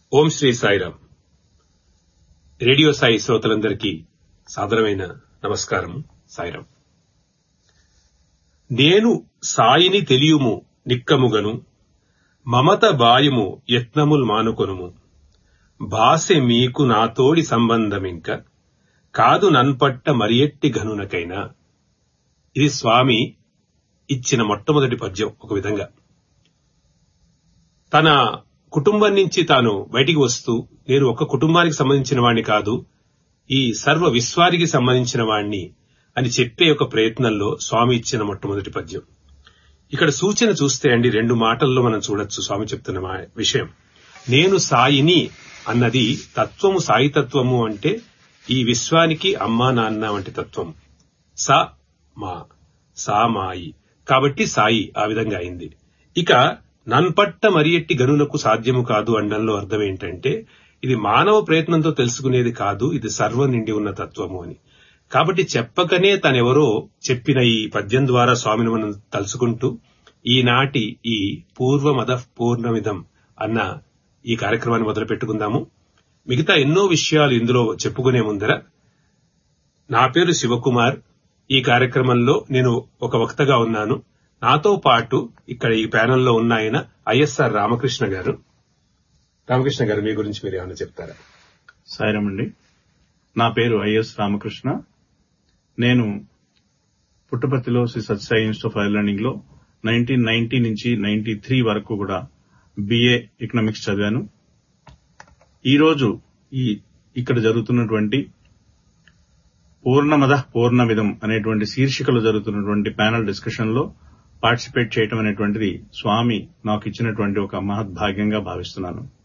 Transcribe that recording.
ఓం Shri Sairam radio Sai శ్రోతలందరికీ సాదరమైన నమస్కారం సాయిరామ్ నేను సాయిని తెలియుము నిక్కముగను మమత బాయుము యత్నముల్ మానుకొనుము భాసె మీకు నాతోడి సంబంధమింక కాదు నన్పట్ట మరియెట్టి ఘనునకైనా ఇది స్వామి ఇచ్చిన మొట్టమొదటి పద్యం ఒక విధంగా తన కుటుంబం నుంచి తాను బయటికి వస్తూ నేను ఒక కుటుంబానికి సంబంధించిన వాణ్ణి కాదు ఈ సర్వ విశ్వానికి సంబంధించిన వాణ్ణి అని చెప్పే ఒక ప్రయత్నంలో స్వామి ఇచ్చిన మొట్టమొదటి పద్యం ఇక్కడ సూచన చూస్తే అండి రెండు మాటల్లో మనం చూడొచ్చు స్వామి చెప్తున్న మా విషయం నేను సాయిని అన్నది తత్వము సాయి తత్వము అంటే ఈ విశ్వానికి అమ్మా నాన్న వంటి తత్వం సా మా సా మాయి కాబట్టి సాయి ఆ విధంగా అయింది ఇక నన్పట్ట మరియెట్టి గనునకు సాధ్యము కాదు అనడంలో అర్థం ఏంటంటే ఇది మానవ ప్రయత్నంతో తెలుసుకునేది కాదు ఇది సర్వం నిండి ఉన్న తత్వము అని కాబట్టి చెప్పకనే తనెవరో చెప్పిన ఈ పద్యం ద్వారా స్వామిని మనం తలుచుకుంటూ ఈనాటి ఈ పూర్వమద పూర్ణమిదం అన్న ఈ కార్యక్రమాన్ని మొదలు పెట్టుకుందాము మిగతా ఎన్నో విషయాలు ఇందులో చెప్పుకునే ముందర నా పేరు శివకుమార్ ఈ కార్యక్రమంలో నేను ఒక వక్తగా ఉన్నాను నాతో పాటు ఇక్కడ ఈ ప్యానెల్లో ఉన్న ఆయన ఐఎస్ఆర్ రామకృష్ణ గారు రామకృష్ణ గారు మీ గురించి మీరు ఏమైనా చెప్తారా సాయిరామ్ అండి నా పేరు ఐఎస్ రామకృష్ణ నేను పుట్టపర్తిలో Shri Sathya Sai institute of higher learning లో నైన్టీన్ నైన్టీ నుంచి నైన్టీ త్రీ వరకు కూడా బిఏ ఎకనామిక్స్ చదివాను ఈ రోజు ఈ ఇక్కడ జరుగుతున్నటువంటి పూర్ణమద పూర్ణమిదం అనేటువంటి శీర్షికలో జరుగుతున్నటువంటి ప్యానల్ డిస్కషన్ లో పార్టిసిపేట్ చేయటం అనేటువంటిది స్వామి నాకు ఇచ్చినటువంటి ఒక మహద్భాగ్యంగా భావిస్తున్నాను